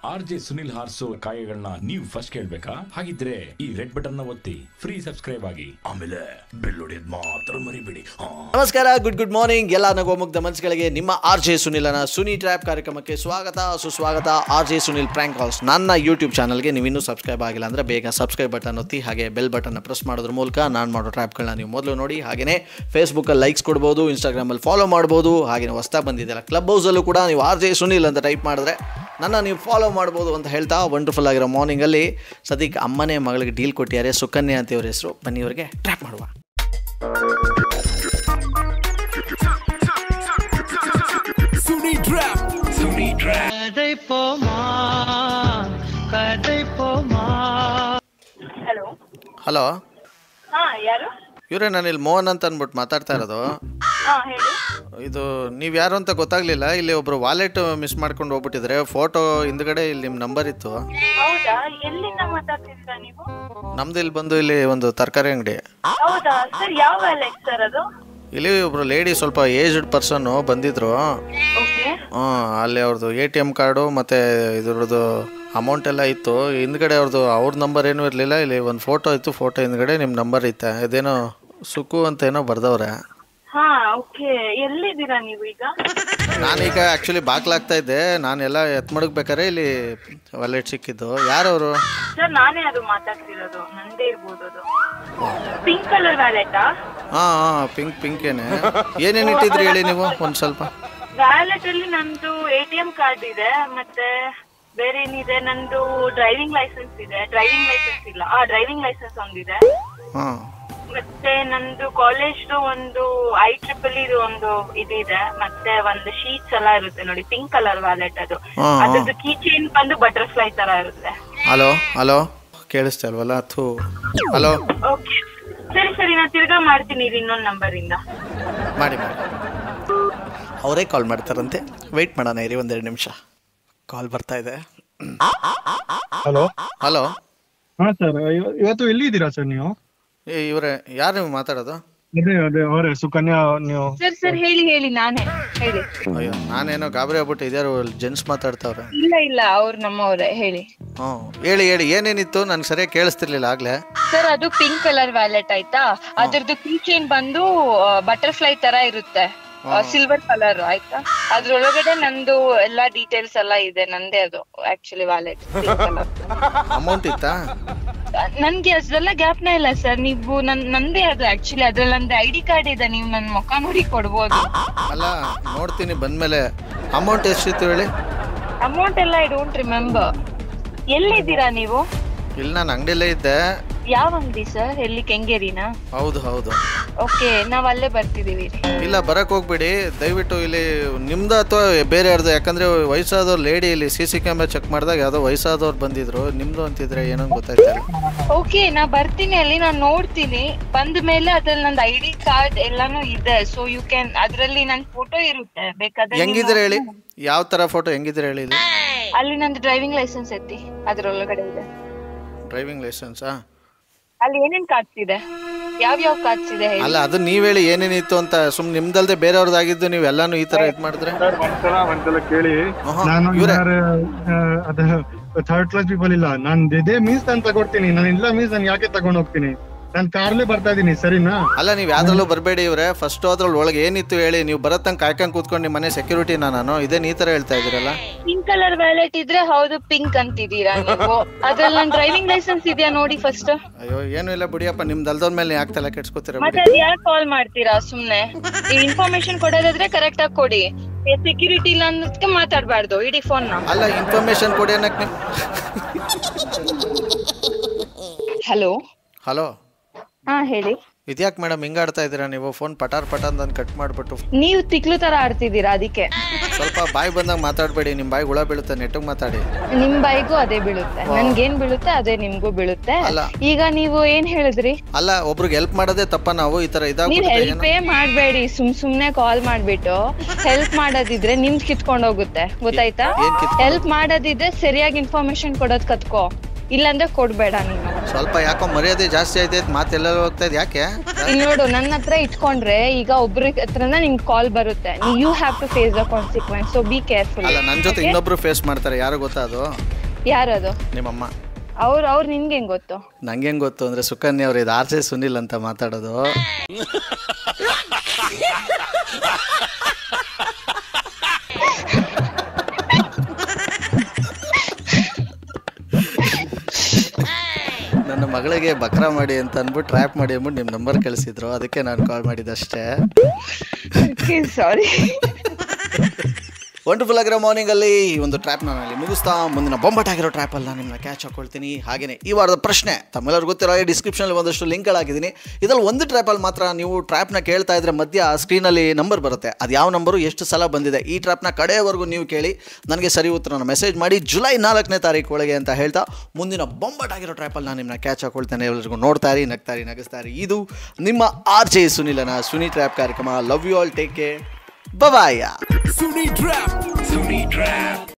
R J Sunil ಹಾರ್ಸೋ ಕಾಯಗಳನ್ನ ನೀವು ಫಸ್ಟ್ ಕೇಳ್ಬೇಕಾ ಹಾಗಿದ್ರೆ ಈ ರೆಡ್ ಬಟನ್ ನ ಒತ್ತಿ ಫ್ರೀ ಸಬ್ಸ್ಕ್ರೈಬ್ ಆಗಿ ಆಮೇಲೆ ಬೆಲ್ ಹೊಡೆಯೋದ್ ಮಾತ್ರ ಮರಿಬೇಡಿ ಹಾ ನಮಸ್ಕಾರ ಗುಡ್ ಗುಡ್ ಮಾರ್ನಿಂಗ್ ಎಲ್ಲ ನಗೋಮುಗ್ಧ ಮನಸ್ಸುಗಳಿಗೆ ನಿಮ್ಮ ಆರ್ ಜೆ ಸುನಿಲನ ಸುನಿ ಟ್ರ್ಯಾಪ್ ಕಾರ್ಯಕ್ರಮಕ್ಕೆ ಸ್ವಾಗತ ಸುಸ್ವಾಗತ R J Sunil prank calls ನನ್ನ ಯೂಟ್ಯೂಬ್ ಚಾನಲ್ಗೆ ನೀವು ಇನ್ನೂ ಸಬ್ಸ್ಕ್ರೈಬ್ ಆಗಿಲ್ಲ ಅಂದರೆ ಬೇಗ ಸಬ್ಸ್ಕ್ರೈಬ್ ಬಟನ್ ಒತ್ತಿ ಹಾಗೆ ಬೆಲ್ ಬಟನ್ನ ಪ್ರೆಸ್ ಮಾಡೋದ್ರ ಮೂಲಕ ನಾನು ಮಾಡೋ ಟ್ರ್ಯಾಪ್ಗಳನ್ನ ನೀವು ಮೊದಲು ನೋಡಿ ಹಾಗೆಯೇ ಫೇಸ್ಬುಕ್ಕಲ್ಲಿ ಲೈಕ್ಸ್ ಕೊಡ್ಬೋದು ಇನ್ಸ್ಟಾಗ್ರಾಮಲ್ಲಿ ಫಾಲೋ ಮಾಡ್ಬೋದು ಹಾಗೆಯೇ ಹೊಸ್ದಾಗಿ ಬಂದಿದ್ದೆಲ್ಲ ಕ್ಲಬ್ ಹೌಸಲ್ಲೂ ಕೂಡ ನೀವು ಆರ್ ಜೆ ಸುನಿಲ್ ಅಂತ ಟೈಪ್ ಮಾಡಿದ್ರೆ ನನ್ನ ನೀವು ಫಾಲೋ ಮಾಡ್ಬೋದು ಅಂತ ಹೇಳ್ತಾ ವಂಡರ್ಫುಲ್ ಆಗಿರೋ ಮಾರ್ನಿಂಗಲ್ಲಿ ಸದ್ಯಕ್ಕೆ ಅಮ್ಮನೇ ಮಗಳಿಗೆ ಡೀಲ್ ಕೊಟ್ಟಿದ್ದಾರೆ ಸುಕನ್ಯಾ ಅಂತ ಇವ್ರ ಹೆಸರು ಬನ್ನಿ ಇವರಿಗೆ ಟ್ರ್ಯಾಪ್ ಮಾಡುವ கதை போமா கதை போமா ಹಲೋ ಹಲೋ ಹಾ ಯಾರು ಇವರೇ ನಾನು ಇಲ್ಲಿ ಮೋಹನ್ ಅಂತ ಅಂದ್ಬಿಟ್ಟು ಮಾತಾಡ್ತಾ ಇರೋದು ಹಾ ಹೇಳಿ ಇದು ನೀವು ಯಾರು ಅಂತ ಗೊತ್ತಾಗ್ಲಿಲ್ಲ ಇಲ್ಲಿ ಒಬ್ರು ವಾಲೆಟ್ ಮಿಸ್ ಮಾಡ್ಕೊಂಡು ಹೋಗ್ಬಿಟ್ಟಿದ್ರೆ ಫೋಟೋ ಹಿಂದ್ಗಡೆ ಇಲ್ಲಿ ನಿಮ್ಮ ನಂಬರ್ ಇತ್ತು ಹೌದಾ ಎಲ್ಲಿಂದ ಮಾತಾಡ್ತಿದ್ದೀರಾ ನೀವು ನಮ್ದು ಇಲ್ಲಿ ಬಂದು ಇಲ್ಲಿ ಒಂದು ತರಕಾರಿ ಅಂಗಡಿ ಹೌದಾ ಸರ್ ಯಾವ ವ್ಯಾಲೆಟ್ ಸರ್ ಅದು ಇಲ್ಲಿ ಒಬ್ರು ಲೇಡಿ ಸ್ವಲ್ಪ ಏಜ್ಡ್ ಪರ್ಸನ್ನು ಬಂದಿದ್ರು ಓಕೆ ಹಾಂ ಅಲ್ಲಿ ಅವ್ರದ್ದು ಎ ಟಿ ಎಮ್ ಕಾರ್ಡು ಮತ್ತು ಇದ್ರದ್ದು ಅಮೌಂಟ್ ಎಲ್ಲ ಇತ್ತು ಹಿಂದ್ಗಡೆ ಅವ್ರದ್ದು ಅವ್ರ ನಂಬರ್ ಏನೂ ಇರಲಿಲ್ಲ ಇಲ್ಲಿ ಒಂದು ಫೋಟೋ ಇತ್ತು ಫೋಟೋ ಹಿಂದ್ಗಡೆ ನಿಮ್ಮ ನಂಬರ್ ಇತ್ತು ಇದೇನೋ ಸುಕು ಅಂತ ಏನೋ ಬರ್ದವ್ರೆ ಹಾ ಓಕೆ ಎಲ್ಲಿದ್ದೀರಾ ನೀವು ಈಗ ನಾನೀಗ ಆ್ಯಕ್ಚುಲಿ ಬಾಗ್ಲಾಗ್ತಾ ಇದ್ದೆ ನಾನೆಲ್ಲ ಎತ್ ಮಡಗ್ಬೇಕಾರೆ ಇಲ್ಲಿ ವಾಲೆಟ್ ಸಿಕ್ಕಿದ್ದು ಯಾರವರು ಸರ್ ನಾನೇ ಅದು ಮಾತಾಡ್ತಿರೋದು ನಂದೇ ಇರ್ಬೋದು ಅದು ಪಿಂಕ್ ಕಲರ್ ವ್ಯಾಲೆಟಾ ಹಾಂ ಹಾಂ ಪಿಂಕ್ ಪಿಂಕೇನೆ ಏನೇನು ಇಟ್ಟಿದ್ರಿ ಹೇಳಿ ನೀವು ಒಂದು ಸ್ವಲ್ಪ ವ್ಯಾಲೆಟ್ ಅಲ್ಲಿ ನಂದು ಎ ಟಿ ಎಂ ಕಾರ್ಡ್ ಇದೆ ಮತ್ತೆ ಬೇರೆ ಏನಿದೆ ನಂದು ಡ್ರೈವಿಂಗ್ ಲೈಸೆನ್ಸ್ ಇದೆ ಡ್ರೈವಿಂಗ್ ಲೈಸೆನ್ಸ್ ಇಲ್ಲ ಆ ಡ್ರೈವಿಂಗ್ ಲೈಸೆನ್ಸ್ ಒಂದಿದೆ ಹಾಂ ಮತ್ತೆ ನಂದು ಕಾಲೇಜ್ದು ಒಂದು ಐ ಟ್ರಿಪಲ್ ಇದು ಒಂದು ಇದಿದೆ ಮತ್ತೆ ಒಂದು ಶೀಟ್ಸ್ ಎಲ್ಲ ಇರುತ್ತೆ ನೋಡಿ ಪಿಂಕ್ ಕಲರ್ ವ್ಯಾಲೆಟ್ ಅದು ಹಾ, ಹಾ. ಅದ್ರದ್ದು ಕೀ ಚೈನ್ ಬಂದು ಬಟರ್ಫ್ಲೈ ತರ ಇರುತ್ತೆ ಹಲೋ ಹಲೋ ಕೇಳಿಸ್ತಾ ಇಲ್ವಲ್ಲ ಥೂ ಹಲೋ ಓಕೆ ಸರಿ ಸರಿ ನಾನು ತಿರ್ಗಾ ಮಾಡ್ತೀನಿ ಇದು ಇನ್ನೊಂದು ನಂಬರ್ ಇಂದ ಮಾಡಿ ಮಾಡಿ ಅವರೇ ಕಾಲ್ ಮಾಡ್ತಾರಂತೆ ವೆಯ್ಟ್ ಮಾಡೋಣ ಇರಿ ಒಂದೆರಡು ನಿಮಿಷ ಕಾಲ್ ಬರ್ತಾ ಇದೆ ಹಲೋ ಹಲೋ ಹಾ ಸರ್ ಇವತ್ತು ಎಲ್ಲಿದ್ದೀರಾ ಸರ್ ನೀವು ಇವರೇ ಯಾರು ನೀವು ಮಾತಾಡೋದು ಅದೇ ಅದೇ ಅವರೇ ಸುಕನ್ಯಾ ನೀವು ಸರ್ ಸರ್ ಹೇಳಿ ಹೇಳಿ ನಾನೇ ಹೇಳಿ ಅಯ್ಯೋ ನಾನೇನೋ ಗಾಬರಿ ಆಗ್ಬಿಟ್ಟು ಇದ್ಯಾರು ಜೆಂಟ್ಸ್ ಮಾತಾಡ್ತಾವ್ರೆ ಇಲ್ಲ ಇಲ್ಲ ಅವ್ರು ನಮ್ಮವ್ರೆ ಹೇಳಿ ಹ್ಞೂ ಹೇಳಿ ಹೇಳಿ ಏನೇನಿತ್ತು ನನಗೆ ಸರಿಯಾಗಿ ಕೇಳಿಸ್ತಿರ್ಲಿಲ್ಲ ಆಗಲೇ ಸರ್ ಅದು ಪಿಂಕ್ ಕಲರ್ ವ್ಯಾಲೆಟ್ ಆಯ್ತಾ ಅದ್ರದ್ದು ಕೀ ಚೈನ್ ಬಂದು ಬಟರ್ಫ್ಲೈ ತರ ಇರುತ್ತೆ ಸಿಲ್ವರ್ ಕಲರ್ ಆಯ್ತಾ ಅದ್ರೊಳಗಡೆ ನಂದು ಎಲ್ಲಾ ಡೀಟೇಲ್ಸ್ ಎಲ್ಲ ಇದೆ ನಂದೇ ಅದು ಆಕ್ಚುಲಿ ವ್ಯಾಲೆಟ್ ಅಮೌಂಟ್ ಇತ್ತಾ ನನ್ಗೆ ಅದ್ರೆಲ್ಲ ಗ್ಯಾಪ್ನ ಇಲ್ಲ ಸರ್ ನೀವು ನನ್ ನಂದೇ ಅದು ಆಕ್ಚುಲಿ ಅದ್ರಲ್ಲಿ ನಂದು ಐ ಡಿ ಕಾರ್ಡ್ ಇದೆ ನೀವು ನನ್ ಮುಖ ನೋಡಿ ಕೊಡ್ಬೋದು ಅಲ್ಲ ನೋಡ್ತೀನಿ ಬಂದಮೇಲೆ ಅಮೌಂಟ್ ಎಷ್ಟಿತ್ತು ಹೇಳಿ ಅಮೌಂಟ್ ಎಲ್ಲ ಐ ಡೋಂಟ್ ರಿಮೆಂಬರ್ ಎಲ್ಲಿದ್ದೀರಾ ನೀವು ಇಲ್ಲಿ ನಾನು ಅಂಗಡಿಯಲ್ಲೇ ಇದ್ದೆ ಯಾವ ಅಂಗಡಿ ಸರ್ ಎಲ್ಲಿ ಕೆಂಗೇರಿನಾ ಹೌದು ಹೌದು ಓಕೆ ನಾವ್ ಅಲ್ಲೇ ಬರ್ತಿದೀವಿ ಇಲ್ಲ ಬರಕ್ ಹೋಗ್ಬೇಡಿ ದಯವಿಟ್ಟು ಇಲ್ಲಿ ನಿಮ್ದು ಅಥವಾ ಬೇರೆ ಯಾರ್ದು ಯಾಕಂದ್ರೆ ವಯಸ್ಸಾದವ್ರು ಲೇಡಿ ಇಲ್ಲಿ ಸಿ ಸಿ ಕ್ಯಾಮ್ರಾ ಚೆಕ್ ಮಾಡಿದಾಗ ಯಾವುದೋ ವಯಸ್ಸಾದವ್ರು ಬಂದಿದ್ರು ನಿಮ್ದು ಅಂತಿದ್ರೆ ಏನೋ ಗೊತ್ತಾಯ್ತಾ ಇಲ್ಲ ಓಕೆ ನಾ ಬರ್ತೀನಿ ಅಲ್ಲಿ ನಾನು ನೋಡ್ತೀನಿ ಬಂದ ಮೇಲೆ ಅದ್ರಲ್ಲಿ ನಂದು ಐ ಡಿ ಕಾರ್ಡ್ ಎಲ್ಲಾನು ಇದೆ ಸೊ ಯು ಕ್ಯಾನ್ ಅದ್ರಲ್ಲಿ ನನ್ ಫೋಟೋ ಇರುತ್ತೆ ಬೇಕಾದ್ರೆ ನೀವು- ಹೆಂಗಿದ್ರೆ ಹೇಳಿ ಯಾವ ತರ ಫೋಟೋ ಹೆಂಗಿದ್ರೆ ಹೇಳಿ ಇಲ್ಲಿ ಅಲ್ಲಿ ನಂದು ಡ್ರೈವಿಂಗ್ ಲೈಸೆನ್ಸ್ ಎತ್ತಿ ಅದ್ರೊಳಗಡೆ ಇದೆ ಡ್ರೈವಿಂಗ್ ಲೈಸೆನ್ಸಾ ಅಲ್ಲಿ ಏನೇನ್ ಕಾರ್ಡ್ಸ್ ಇದೆ ಯಾವ ಯಾವ ಕಾರ್ಡ್ಸ್ ಇದೆ ಹೇಳಿ ಅಲ್ಲ ಅದು ನೀವ್ ಹೇಳಿ ಏನೇನಿತ್ತು ಅಂತ ಸುಮ್ ನಿಮ್ದಲ್ದೆ ಬೇರೆಯವ್ರದ್ದಾಗಿದ್ದು ನೀವು ಎಲ್ಲಾನು ಈ ತರ ಇದ್ ಮಾಡಿದ್ರೆ ಸರ್ ಒಂದ್ಸಲ ಒಂದ್ಸಲ ಕೇಳಿ ಆಹಾ, ನಾನು ಇವ್ರೇ? ಯಾರು ಅದ ಥರ್ಡ್ ಕ್ಲಾಸ್ ಪೀಪಲ್ ಇಲ್ಲ ನಾನ್ ಇದೇ ಮೀನ್ಸ್ ನಾನು ತಗೊಡ್ತೀನಿ ನಾನು ಇಲ್ಲ ಮೀನ್ಸ್ ನಾನು ಯಾಕೆ ತಗೊಂಡ್ ಹೋಗ್ತೀನಿ ನಾನು ಕಾರ್ಲೇ ಬರ್ತಾ ಇದೀನಿ ಸರಿನಾ ಅಲ್ಲ ನೀವು ಯಾವ್ದ್ರಲ್ಲೂ ಬರಬೇಡಿ ಇವ್ರೆ ಫಸ್ಟ್ ಅದ್ರಲ್ಲಿ ಒಳಗೆ ಏನಿತ್ತು ಹೇಳಿ ನೀವು ಬರತ್ತಂಗೆ ಕಾಯ್ಕೊಂಡ್ ಕೂತ್ಕೊಂಡು ನಿಮ್ಮ ಮನೆ ಸೆಕ್ಯೂರಿಟಿನ ನಾನು ಇದೇನು ಈ ತರ ಹೇಳ್ತಾ ಇದ್ದೀರಲ್ಲ ಪಿಂಕ್ ಕಲರ್ ವ್ಯಾಲೆಟ್ ಇದ್ರೆ ಹೌದು ಪಿಂಕ್ ಅಂತಿದ್ದೀರಾ ನೀವು ಅದ್ರಲ್ಲಿ ನನ್ ಡ್ರೈವಿಂಗ್ ಲೈಸೆನ್ಸ್ ಇದೆಯಾ ನೋಡಿ ಫಸ್ಟ್ ಅಯ್ಯೋ ಏನು ಇಲ್ಲ ಬಿಡಿಯಪ್ಪ ನಿಮ್ದು ಅಲ್ದೋನ್ ಮೇಲೆ ಯಾಕೆ ತಲೆ ಕೆಡ್ಸ್ಕೊತೀರ ಮತ್ತೆ ಬಿಡಿ ಅದ್ ಯಾಕೆ ಕಾಲ್ ಮಾಡ್ತೀರಾ ಸುಮ್ನೆ ನೀವು ಇನ್ಫಾರ್ಮೇಶನ್ ಕೊಡೋದಾದ್ರೆ ಕರೆಕ್ಟ್ ಆಗಿ ಕೊಡಿ ಸೆಕ್ಯೂರಿಟಿ ಇಲ್ಲ ಅನ್ನೋದಕ್ಕೆ ಮಾತಾಡ್ಬಾರ್ದು ಇಡೀ ಫೋನ್ ನ ಅಲ್ಲ ಇನ್ಫಾರ್ಮೇಶನ್ ಕೊಡಿ ಅನ್ನಕ್ಕೆ ನಿಮ್ ಹಲೋ ಹಲೋ ಹಾ ಹೇಳಿ ಇದ್ಯಾಕೆ ಮೇಡಮ್ ಹಿಂಗಾಡ್ತಾ ಇದ್ದೀರಾ ನೀವು ಫೋನ್ ಪಟಾರ್ ಪಟಾರ್ ಅಂತ ಕಟ್ ಮಾಡಿಬಿಟ್ಟು ನೀವು ತಿಕ್ಲು ತರ ಆಡ್ತಿದ್ದೀರಾ ಅದಕ್ಕೆ ಸ್ವಲ್ಪ ಬಾಯಿ ಬಂದಾಗ ಮಾತಾಡಬೇಡಿ ನಿಮ್ಮ ಬಾಯಿ ಹುಳ ಬೀಳುತ್ತೆ ನೆಟ್ಟಿಗೆ ಮಾತಾಡಿ ನಿಮ್ ಬಾಯಿಗೂ ಅದೇ ಬೀಳುತ್ತೆ ನನ್ಗೇನ್ ಬೀಳುತ್ತೆ ಅದೇ ನಿಮ್ಗೂ ಬೀಳುತ್ತೆ ಅಲ್ಲ. ಈಗ ನೀವು ಏನ್ ಹೇಳಿದ್ರಿ ಅಲ್ಲ ಒಬ್ರಿಗೆ ಹೆಲ್ಪ್ ಮಾಡೋದೇ ತಪ್ಪ ನಾವು ಈ ತರ ನೀವ್ ಇದಾಗ್ಬಿಡುತ್ತೆ ಏನೋ ಹೆಲ್ಪೇ ಮಾಡ್ಬೇಡಿ ಸುಮ್ ಸುಮ್ನೆ ಕಾಲ್ ಮಾಡ್ಬಿಟ್ಟು ಹೆಲ್ಪ್ ಮಾಡೋದಿದ್ರೆ ನಿಮ್ದ್ ಕಿತ್ಕೊಂಡ್ ಹೋಗುತ್ತೆ ಗೊತ್ತಾಯ್ತಾ ಏನ್ ಕಿತ್ಕೊಂಡ್ ಹೆಲ್ಪ್ ಮಾಡೋದಿದ್ರೆ ಸರಿಯಾಗಿ ಇನ್ಫಾರ್ಮೇಶನ್ ಕೊಡೋದ್ ಕತ್ಕೋ ಇಲ್ಲಾಂದ್ರೆ ಕೊಡ್ಬೇಡ ನೀನು ಸ್ವಲ್ಪ ಯಾಕೋ ಮರ್ಯಾದೆ ಜಾಸ್ತಿ ಆಯ್ತೈತೆ ಮಾತೆಲ್ಲ ಹೋಗ್ತಾ ಇದೆ ಯಾಕೆ ಇಲ್ಲಿ ನೋಡು ನನ್ನ ಹತ್ರ ಇಟ್ಕೊಂಡ್ರೆ ಈಗ ಒಬ್ರ ಹತ್ರನ ನಿಮ್ಗೆ ಕಾಲ್ ಬರುತ್ತೆ you have to face the consequence so be careful ಅಲ್ಲ ನನ್ನ ಜೊತೆ ಇನ್ನೊಬ್ರು ಫೇಸ್ ಮಾಡ್ತಾರೆ ಯಾರು ಗೊತ್ತಾ ಅದು ಯಾರದು ನಿಮ್ಮಮ್ಮ ಅವ್ರು ಅವ್ರು ನಿನ್ಗೆ ಹೆಂಗ್ ಗೊತ್ತು ನಂಗೆ ಹೆಂಗ್ ಗೊತ್ತು ಅಂದ್ರೆ ಸುಕನ್ಯಾ ಅವ್ರು ಇದು ಆರ್ ಜೆ ಸುನಿಲ್ ಅಂತ ಮಾತಾಡೋದು ನನ್ನ ಮಗಳಿಗೆ ಬಕ್ರ ಮಾಡಿ ಅಂತ ಅಂದ್ಬಿಟ್ಟು ಟ್ರ್ಯಾಪ್ ಮಾಡಿ ಅಂದ್ಬಿಟ್ಟು ನಿಮ್ಮ ನಂಬರ್ ಕಳಿಸಿದ್ರು ಅದಕ್ಕೆ ನಾನು ಕಾಲ್ ಮಾಡಿದ್ದಷ್ಟೇ ಸಾರಿ ವಂಡರ್ಫುಲ್ ಆಗಿರೋ ಮಾರ್ನಿಂಗ್ ಅಲ್ಲಿ ಈ ಒಂದು ಟ್ರ್ಯಾಪ್ ನಾನು ಅಲ್ಲಿ ಮುಗಿಸ್ತಾ ಮುಂದಿನ ಬೊಂಬಟ್ ಆಗಿರೋ ಟ್ರ್ಯಾಪ್ ಅಲ್ಲಿ ನಾನು ನಿಮ್ಮನ್ನ ಕ್ಯಾಚ್ ಹಾಕೊಳ್ತೀನಿ ಹಾಗೇನೆ ಈ ವಾರದ ಪ್ರಶ್ನೆ ತಮ್ಮೆಲ್ಲರಿಗೂ ಗೊತ್ತಿರೋ ಈ ಡಿಸ್ಕ್ರಿಪ್ಷನ್ ಒಂದಷ್ಟು ಲಿಂಕ್ಗಳಾಗಿದ್ದೀನಿ ಇದ್ರಲ್ಲಿ ಒಂದು ಟ್ರ್ಯಾಪಲ್ಲಿ ಮಾತ್ರ ನೀವು ಟ್ರ್ಯಾಪ್ನ ಕೇಳ್ತಾ ಇದ್ರೆ ಮಧ್ಯ ಸ್ಕ್ರೀನಲ್ಲಿ ನಂಬರ್ ಬರುತ್ತೆ ಅದು ಯಾವ ನಂಬರು ಎಷ್ಟು ಸಲ ಬಂದಿದೆ ಈ ಟ್ರ್ಯಾಪ್ನ ಕಡೆಯವರೆಗೂ ನೀವು ಕೇಳಿ ನನಗೆ ಸರಿ ಉತ್ತರನ ಮೆಸೇಜ್ ಮಾಡಿ ಜುಲೈ ನಾಲ್ಕನೇ ತಾರೀಕು ಒಳಗೆ ಅಂತ ಹೇಳ್ತಾ ಮುಂದಿನ ಬೊಂಬಟ್ ಆಗಿರೋ ಟ್ರ್ಯಾಪಲ್ಲಿ ನಾನು ನಿಮ್ಮನ್ನ ಕ್ಯಾಚ್ ಹಾಕೊಳ್ತೇನೆ ಎಲ್ಲರಿಗೂ ನೋಡ್ತಾರಿ ನಗ್ತಾರಿ ನಗಿಸ್ತಾರಿ ಇದು ನಿಮ್ಮ ಆರ್ ಜೆ ಸುನಿಲನ ಸುನಿ ಟ್ರ್ಯಾಪ್ ಕಾರ್ಯಕ್ರಮ love you all take care ಬಬಾಯ ಸುನಿ ಟ್ರ್ಯಾಪ್ ಸುನಿ ಟ್ರ್ಯಾಪ್